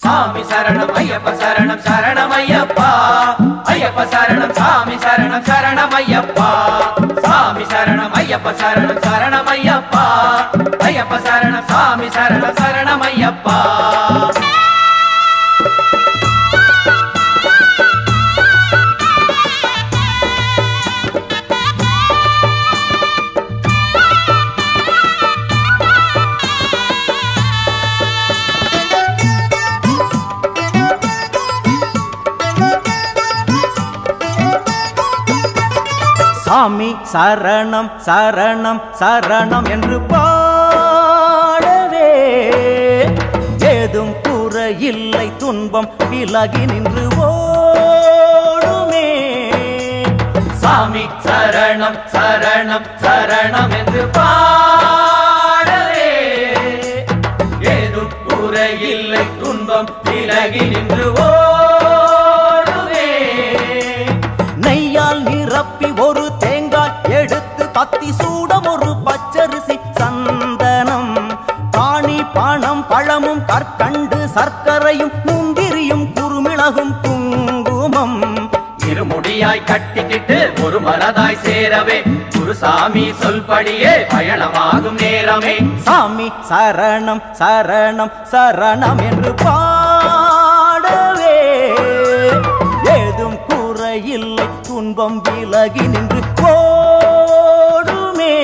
சாமி சரணம் ஐயப்ப சரணம் சரணம் ஐயப்பா ஐயப்ப சரணம் சாமி சரணம் சரணம் ஐயப்பா சாமி சரணம் ஐயப்ப சரணம் சரணம் ஐயப்பா ஐயப்ப சரணம் சாமி சரணம் சரணம் ஐயப்பா சாமி சரணம் சரணம் சரணம் என்று பாடவே ஏதும் குறையில்லை துன்பம் விலகி நின்று ஓடுமே சாமி சரணம் சரணம் சரணம் என்று பாடவே ஏதும் குறையில்லை துன்பம் விலகி நின்று ஓடுவே நெய்யால் நிரப்பி ஒரு தேங்காய் எடுத்து பத்தி சூடம் ஒரு பச்சரிசி சந்தனம் காணி பணம் பழமும் கற்கண்டு சர்க்கரையும் முந்திரியும் குறுமிளகும் குங்குமம் இருமுடியாய் கட்டிக்கிட்டு ஒரு மனதாய் சேரவே குருசாமி சொல்படியே பயணமாகும் நேரமே சாமி சரணம் சரணம் சரணம் என்று பாடவே ஏதும் குறையில்லை துன்பம் விலகி நின்று ஓடுமே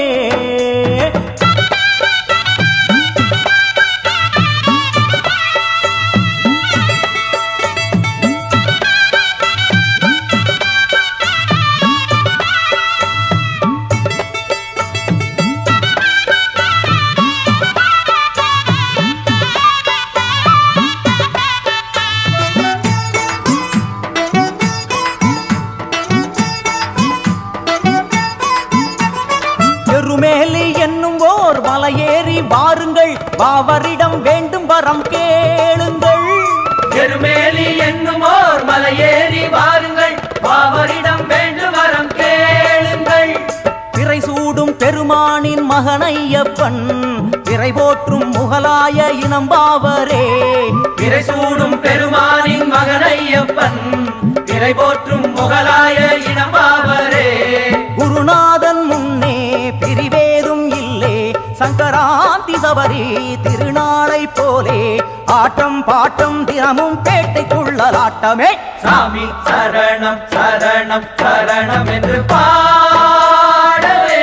பெருமேலி என்னும் ஓர் மலையேறி வாருங்கள் பாவரிடம் வேண்டும் வரம் கேளுங்கள் எருமேலி என்னும் ஓர் மலையேறி வாருங்கள் பாவரிடம் வேண்டும் வரம் கேளுங்கள் பிறை சூடும் பெருமானின் மகனையப்பன் பிறை போற்றும் முகலாய இனம் பாவரே பிறை சூடும் பெருமானின் மகனையப்பன் பிறை போற்றும் முகலாய இனமாவரே குருநாதன் முன்னே பிரிவேதும் இல்லே சங்கராந்தி சபரி திருநாளை போலே ஆட்டம் பாட்டம் தினமும் பேட்டைக்குள்ளலாட்டமே சாமி சரணம் சரணம் சரணம் என்று பாடவே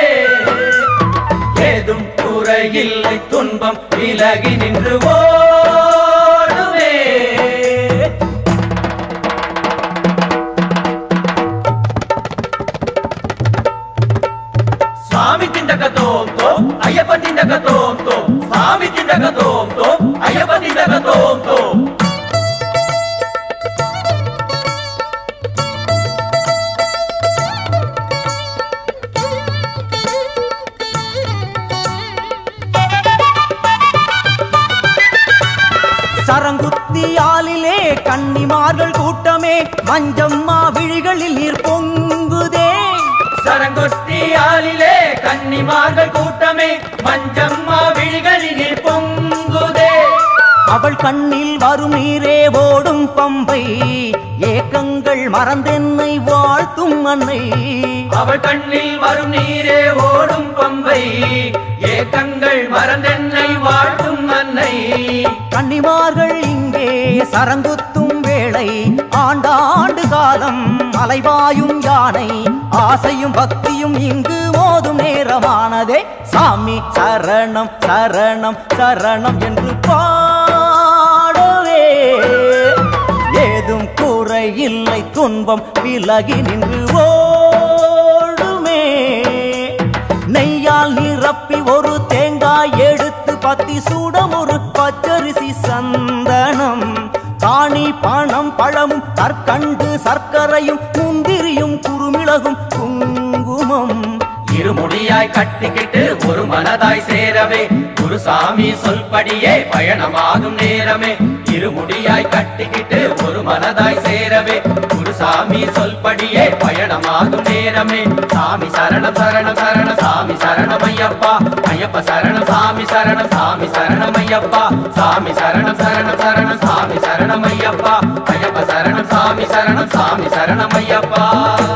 ஏதும் குறையில்லை துன்பம் விலகி நின்று ஓடுவே சுவாமி திண்டக தோம் தோம் ஐயப்ப திண்டக தோம் தோம் சுவாமி திண்டக தோம் தோம் ஐயப்ப திண்டக தோம் தோம் சரங்குத்தியாலிலே கன்னிமார்கள் கூட்டமே மஞ்சம்மா விழிகளில் நீர் பொங்குதே சரங்கொட்டி ஆளிலே கன்னிமார்கள் கூட்டமே மஞ்சம்மா விழிகளில் பொங்குதே அவள் கண்ணில் வரும் நீரே ஓடும் பம்பை ஏக்கங்கள் மறந்தென்னை வாழ்த்தும் அன்னை அவள் கண்ணில் வரும் நீரே ஓடும் பம்பை ஏக்கங்கள் மறந்தென்னை வாழ்த்தும் அன்னை கன்னிமார்கள் இங்கே சரங்குத்தும் வேளை ஆண்டாண்டு காலம் அலைவாயும் யானை ஆசையும் பக்தியும் இங்கு மோதும் நேரமானதே சாமி சரணம் சரணம் சரணம் என்று பாடவே ஏதும் குறையில்லை துன்பம் விலகி நின்று ஓடுமே நெய்யால் நிரப்பி ஒரு தேங்காய் எடுத்து பத்தி சூடம் ஒரு பச்சரிசி சந்தனம் காணி பணம் பழமும் கற்கண்டு சர்க்கரையும் முந்திரியும் குறுமிளகும் குங்குமம் இருமுடியாய் கட்டிக்கிட்டு ஒரு மனதாய் சேரவே குருசாமி சொல்படியே பயணமாகும் நேரமே இருமுடியாய் கட்டிக்கிட்டு ஒரு மனதாய் சேரவே குருசாமி சொல்படியே பயணமாகும் நேரமே சாமி சரணம் சரணம் சரணம் சாமி சரணம் ஐயப்பா ஐயப்ப சரணம் சாமி சரணம் சாமி சரணம் ஐயப்பா சாமி சரணம் சரணம் சரணம் சாமி சரணம் சரணம் சாமி சரணம் சாமி சரணம் ஐயப்பா